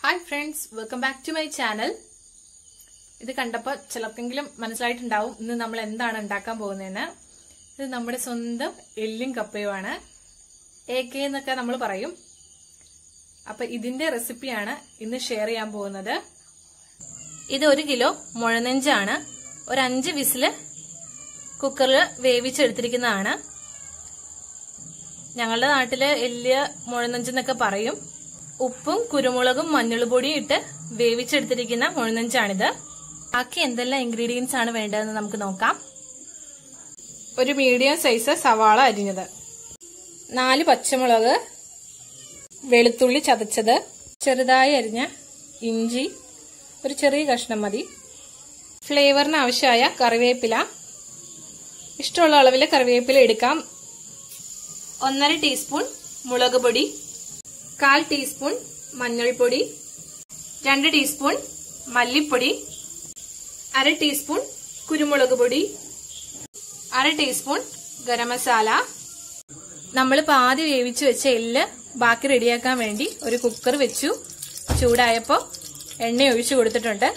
hi friends welcome back to my channel ഇത് കണ്ടപ്പോൾ ചിലർക്കെങ്കിലും മനസ്സിലായിട്ടുണ്ടാവും ഇന്ന് നമ്മൾ എന്താണ് ഉണ്ടാക്കാൻ പോകുന്നതെന്ന് ഇത് നമ്മുടെ സ്വന്തം എല്ലും കപ്പയുമാണ് എ കെ എന്നൊക്കെ നമ്മൾ പറയും അപ്പൊ ഇതിന്റെ റെസിപ്പിയാണ് ഇന്ന് ഷെയർ ചെയ്യാൻ പോകുന്നത് ഇത് ഒരു കിലോ മുഴനെഞ്ചാണ് ഒരു അഞ്ച് വിസില് കുക്കറിൽ വേവിച്ചെടുത്തിരിക്കുന്നതാണ് ഞങ്ങളുടെ നാട്ടില് എല്ല് മുഴനെഞ്ചെന്നൊക്കെ പറയും ഉപ്പും കുരുമുളകും മഞ്ഞൾപ്പൊടിയും ഇട്ട് വേവിച്ചെടുത്തിരിക്കുന്ന മുഴനെഞ്ചാണിത് ബാക്കി എന്തെല്ലാം ഇൻഗ്രീഡിയൻസ് ആണ് വേണ്ടതെന്ന് നമുക്ക് നോക്കാം ഒരു മീഡിയം സൈസ് സവാള അരിഞ്ഞത് നാല് പച്ചമുളക് വെളുത്തുള്ളി ചതച്ചത് ചെറുതായി അരിഞ്ഞ ഇഞ്ചി ഒരു ചെറിയ കഷ്ണം മതി ഫ്ലേവറിന് ആവശ്യമായ കറിവേപ്പില ഇഷ്ടമുള്ള അളവിൽ കറിവേപ്പില എടുക്കാം ഒന്നര ടീസ്പൂൺ മുളക് പൊടി കാൽ ടീസ്പൂൺ മഞ്ഞൾപ്പൊടി രണ്ട് ടീസ്പൂൺ മല്ലിപ്പൊടി അര ടീസ്പൂൺ കുരുമുളക് പൊടി അര ടീസ്പൂൺ ഗരം മസാല നമ്മളിപ്പോൾ ആദ്യം വേവിച്ച് വെച്ച എല്ല് ബാക്കി റെഡിയാക്കാൻ വേണ്ടി ഒരു കുക്കർ വെച്ചു ചൂടായപ്പോൾ എണ്ണ ഒഴിച്ചു കൊടുത്തിട്ടുണ്ട്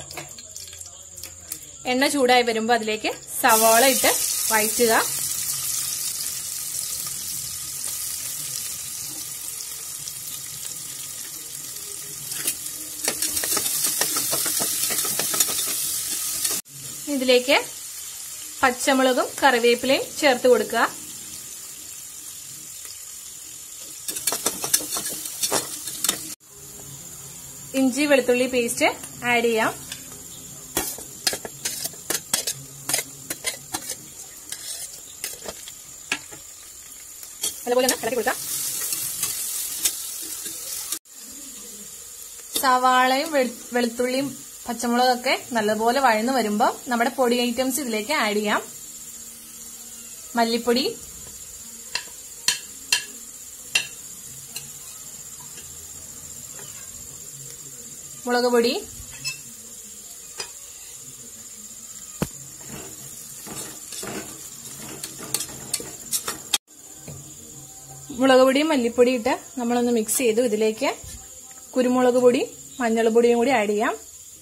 എണ്ണ ചൂടായി വരുമ്പോൾ അതിലേക്ക് സവാള ഇട്ട് വഴറ്റുക ഇതിലേക്ക് പച്ചമുളകും കറിവേപ്പിലയും ചേർത്ത് കൊടുക്കുക ഇഞ്ചി വെളുത്തുള്ളി പേസ്റ്റ് ആഡ് ചെയ്യാം അതുപോലെ ഒന്ന് ഇളക്കി കൊടുക്കാം സവാളയും വെളുത്തുള്ളിയും പച്ചമുളകൊക്കെ നല്ലപോലെ വഴന്നു വരുമ്പോൾ നമ്മുടെ പൊടി ഐറ്റംസ് ഇതിലേക്ക് ആഡ് ചെയ്യാം മല്ലിപ്പൊടി മുളക് പൊടി മുളക് പൊടിയും മല്ലിപ്പൊടിയും ഇട്ട് നമ്മളൊന്ന് മിക്സ് ചെയ്തു ഇതിലേക്ക് കുരുമുളക് പൊടി മഞ്ഞൾ പൊടിയും കൂടി ആഡ് ചെയ്യാം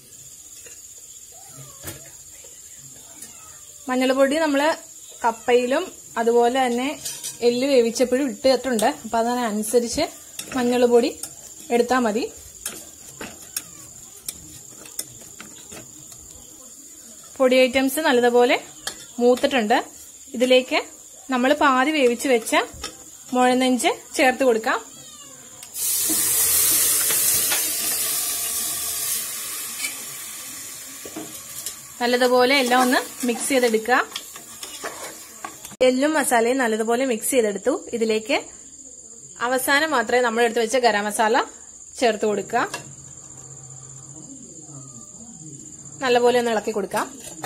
മഞ്ഞൾപ്പൊടി നമ്മൾ കപ്പയിലും അതുപോലെ തന്നെ എല്ല് വേവിച്ചപ്പോഴും ഇട്ടിട്ടുണ്ട് അപ്പം അതിനനുസരിച്ച് മഞ്ഞൾ പൊടി എടുത്താൽ മതി പൊടി ഐറ്റംസ് നല്ലതുപോലെ മൂത്തിട്ടുണ്ട് ഇതിലേക്ക് നമ്മൾ പാതി വേവിച്ച് വെച്ച മുഴനെഞ്ച് ചേർത്ത് കൊടുക്കാം നല്ലതുപോലെ എല്ലാം ഒന്ന് മിക്സ് ചെയ്തെടുക്കുക എല്ലും മസാലയും നല്ലതുപോലെ മിക്സ് ചെയ്തെടുത്തു ഇതിലേക്ക് അവസാനം മാത്രമേ നമ്മൾ എടുത്ത് വെച്ച ഗരം മസാല ചേർത്ത് കൊടുക്കുക നല്ലപോലെ ഒന്ന് ഇളക്കി കൊടുക്കാം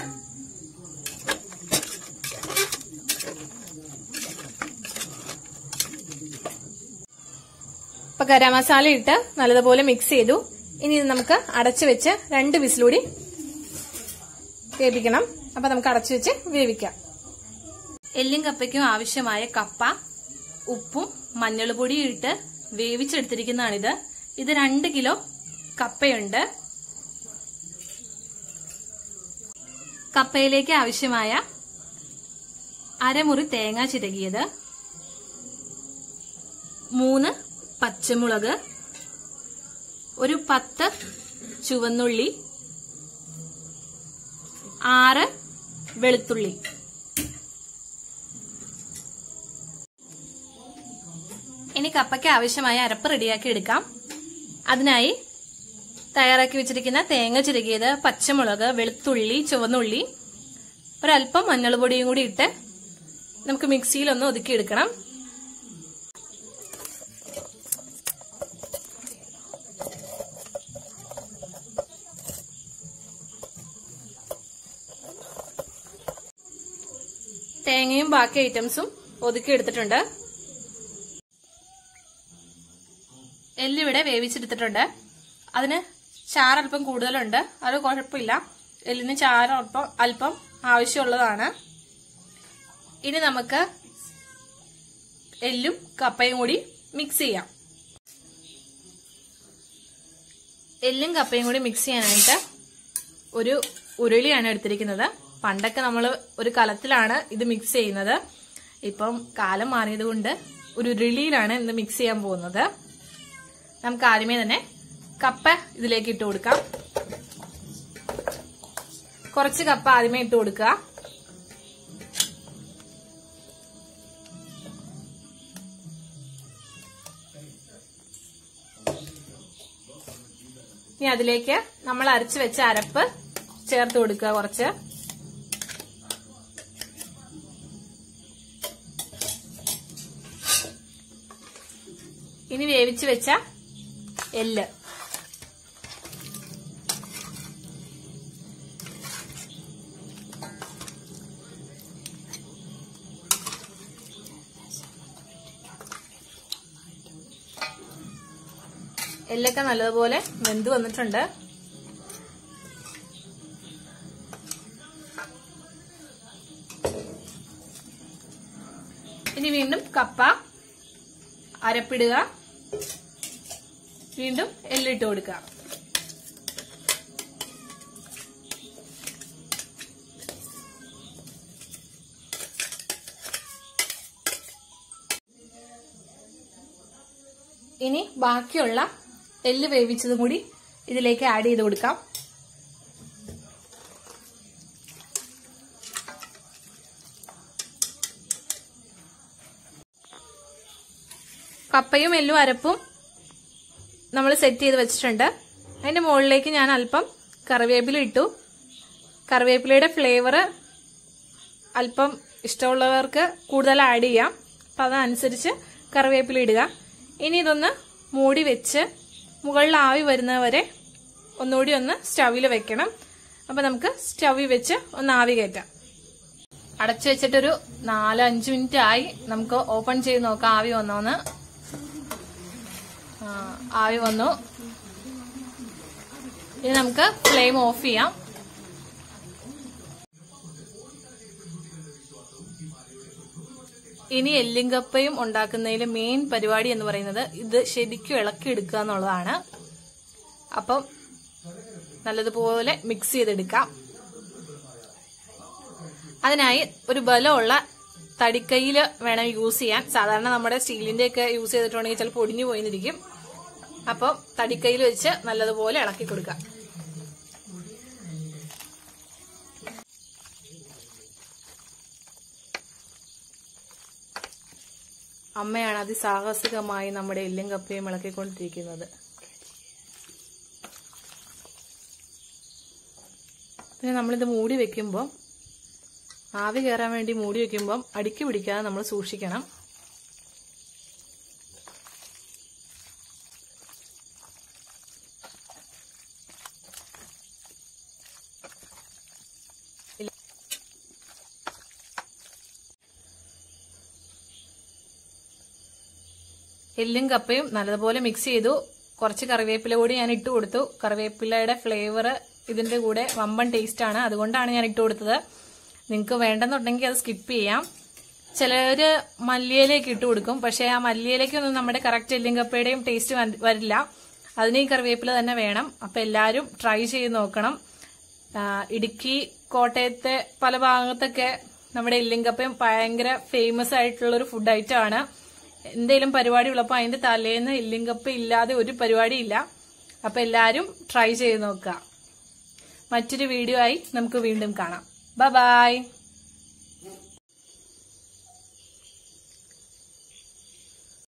ഇപ്പൊ ഗരം മസാല ഇട്ട് നല്ലതുപോലെ മിക്സ് ചെയ്തു ഇനി ഇത് നമുക്ക് അടച്ചു വെച്ച് രണ്ട് വിസിലൂടി വേവിക്കണം അപ്പൊ നമുക്ക് അടച്ചു വെച്ച് വേവിക്കാം എല്ലും കപ്പയ്ക്കും ആവശ്യമായ കപ്പ ഉപ്പും മഞ്ഞൾപ്പൊടിയും ഇട്ട് വേവിച്ചെടുത്തിരിക്കുന്നതാണിത് ഇത് രണ്ട് കിലോ കപ്പയുണ്ട് കപ്പയിലേക്ക് ആവശ്യമായ അരമുറി തേങ്ങ ചിരകിയത് മൂന്ന് പച്ചമുളക് ഒരു പത്ത് ചുവന്നുള്ളി ആറ് വെളുത്തുള്ളി ഇനി കപ്പയ്ക്ക് ആവശ്യമായ അരപ്പ് റെഡിയാക്കി എടുക്കാം അതിനായി തയ്യാറാക്കി വെച്ചിരിക്കുന്ന തേങ്ങ ചിരകിയത് പച്ചമുളക് വെളുത്തുള്ളി ചുവന്നുള്ളി ഒരല്പം മഞ്ഞൾപ്പൊടിയും കൂടി ഇട്ട് നമുക്ക് മിക്സിയിൽ ഒന്ന് ഒതുക്കിയെടുക്കണം തേങ്ങയും ബാക്കി ഐറ്റംസും ഒതുക്കി എടുത്തിട്ടുണ്ട് എല്ലിവിടെ വേവിച്ചെടുത്തിട്ടുണ്ട് അതിന് ചാറല്പം കൂടുതലുണ്ട് അത് കുഴപ്പമില്ല എല്ലിന് ചാറ് അല്പം അല്പം ആവശ്യമുള്ളതാണ് ഇനി നമുക്ക് എല്ലും കപ്പയും കൂടി മിക്സ് ചെയ്യാം എല്ലും കപ്പയും കൂടി മിക്സ് ചെയ്യാനായിട്ട് ഒരു ഉരുളിയാണ് എടുത്തിരിക്കുന്നത് പണ്ടൊക്കെ നമ്മൾ ഒരു കലത്തിലാണ് ഇത് മിക്സ് ചെയ്യുന്നത് ഇപ്പം കാലം മാറിയത് കൊണ്ട് ഒരു ഉരുളിയിലാണ് ഇത് മിക്സ് ചെയ്യാൻ പോകുന്നത് നമുക്ക് ആദ്യമേ തന്നെ കപ്പ ഇതിലേക്ക് ഇട്ട് കൊടുക്കാം കുറച്ച് കപ്പ ആദ്യമേ ഇട്ട് കൊടുക്കുക ഇനി അതിലേക്ക് നമ്മൾ അരച്ചു വെച്ച അരപ്പ് ചേർത്ത് കൊടുക്കുക കുറച്ച് ഇനി വേവിച്ച് വെച്ച എല്ല് എല്ലൊക്കെ നല്ലതുപോലെ വെന്ത് വന്നിട്ടുണ്ട് ഇനി വീണ്ടും കപ്പ അരപ്പിടുക വീണ്ടും എല്ലിട്ട് കൊടുക്കുക ഇനി ബാക്കിയുള്ള എല്ല് വേവിച്ചതും കൂടി ഇതിലേക്ക് ആഡ് ചെയ്ത് കൊടുക്കാം കപ്പയും എല്ലും അരപ്പും നമ്മൾ സെറ്റ് ചെയ്ത് വെച്ചിട്ടുണ്ട് അതിന്റെ മുകളിലേക്ക് ഞാൻ അല്പം കറിവേപ്പില ഇട്ടു കറിവേപ്പിലയുടെ ഫ്ലേവർ അല്പം ഇഷ്ടമുള്ളവർക്ക് കൂടുതൽ ആഡ് ചെയ്യാം അപ്പം അതനുസരിച്ച് കറിവേപ്പില ഇടുക ഇനി ഇതൊന്ന് മൂടി വെച്ച് മുകളിൽ ആവി വരുന്നവരെ ഒന്നുകൂടി ഒന്ന് സ്റ്റവിൽ വെക്കണം അപ്പൊ നമുക്ക് സ്റ്റവിൽ വെച്ച് ഒന്ന് ആവി കയറ്റാം അടച്ചു വെച്ചിട്ടൊരു നാല് അഞ്ച് മിനിറ്റ് ആയി നമുക്ക് ഓപ്പൺ ചെയ്ത് നോക്കാം ആവി വന്നോന്ന് ആ, ആവി വന്നു ഇനി നമുക്ക് ഫ്ലെയിം ഓഫ് ചെയ്യാം ഇനി എല്ലും കപ്പയും ഉണ്ടാക്കുന്നതിൽ മെയിൻ പരിപാടി എന്ന് പറയുന്നത് ഇത് ശരിക്കും ഇളക്കി എടുക്കുക എന്നുള്ളതാണ് അപ്പം നല്ലതുപോലെ മിക്സ് ചെയ്തെടുക്കാം അതിനായി ഒരു ബലമുള്ള തടിക്കൈയിൽ വേണം യൂസ് ചെയ്യാൻ സാധാരണ നമ്മുടെ സ്റ്റീലിന്റെ ഒക്കെ യൂസ് ചെയ്തിട്ടുണ്ടെങ്കിൽ ചിലപ്പോൾ ഒടിഞ്ഞു പോയിരിക്കും അപ്പം തടിക്കൈയിൽ വെച്ച് നല്ലതുപോലെ ഇളക്കി കൊടുക്കാം അമ്മയാണ് അതിസാഹസികമായി നമ്മുടെ എല്ലും കപ്പയും ഇളക്കിക്കൊണ്ടിരിക്കുന്നത് പിന്നെ നമ്മളിത് മൂടി വെക്കുമ്പോൾ ആവി കയറാൻ വേണ്ടി മൂടി വെക്കുമ്പം അടുക്കി പിടിക്കാതെ നമ്മൾ സൂക്ഷിക്കണം എല്ലും കപ്പയും നല്ലതുപോലെ മിക്സ് ചെയ്തു കുറച്ച് കറിവേപ്പില കൂടി ഞാൻ ഇട്ട് കൊടുത്തു കറിവേപ്പിലയുടെ ഫ്ലേവർ ഇതിന്റെ കൂടെ വമ്പൻ ടേസ്റ്റ് ആണ് അതുകൊണ്ടാണ് ഞാൻ ഇട്ട് കൊടുത്തത് നിങ്ങൾക്ക് വേണ്ടെന്നുണ്ടെങ്കിൽ അത് സ്കിപ്പ് ചെയ്യാം ചിലര് മല്ലിയിലേക്ക് ഇട്ട് കൊടുക്കും പക്ഷെ ആ മല്ലിയിലേക്കൊന്നും നമ്മുടെ കറക്റ്റ് എല്ലും കപ്പയുടെയും ടേസ്റ്റ് വരില്ല അതിന് ഈ കറിവേപ്പില തന്നെ വേണം അപ്പൊ എല്ലാവരും ട്രൈ ചെയ്ത് നോക്കണം ആ, ഇടുക്കി കോട്ടയത്തെ പല ഭാഗത്തൊക്കെ നമ്മുടെ എല്ലിങ്കപ്പയും ഭയങ്കര ഫേമസ് ആയിട്ടുള്ള ഒരു ഫുഡ് ഐറ്റം ആണ് എന്തെങ്കിലും പരിപാടി ഉള്ളപ്പോൾ അതിന്റെ തലേന്ന് എല്ലിങ്കപ്പ ഇല്ലാതെ ഒരു പരിപാടി ഇല്ല അപ്പൊ എല്ലാരും ട്രൈ ചെയ്ത് നോക്കുക മറ്റൊരു വീഡിയോ ആയി നമുക്ക് വീണ്ടും കാണാം ബൈ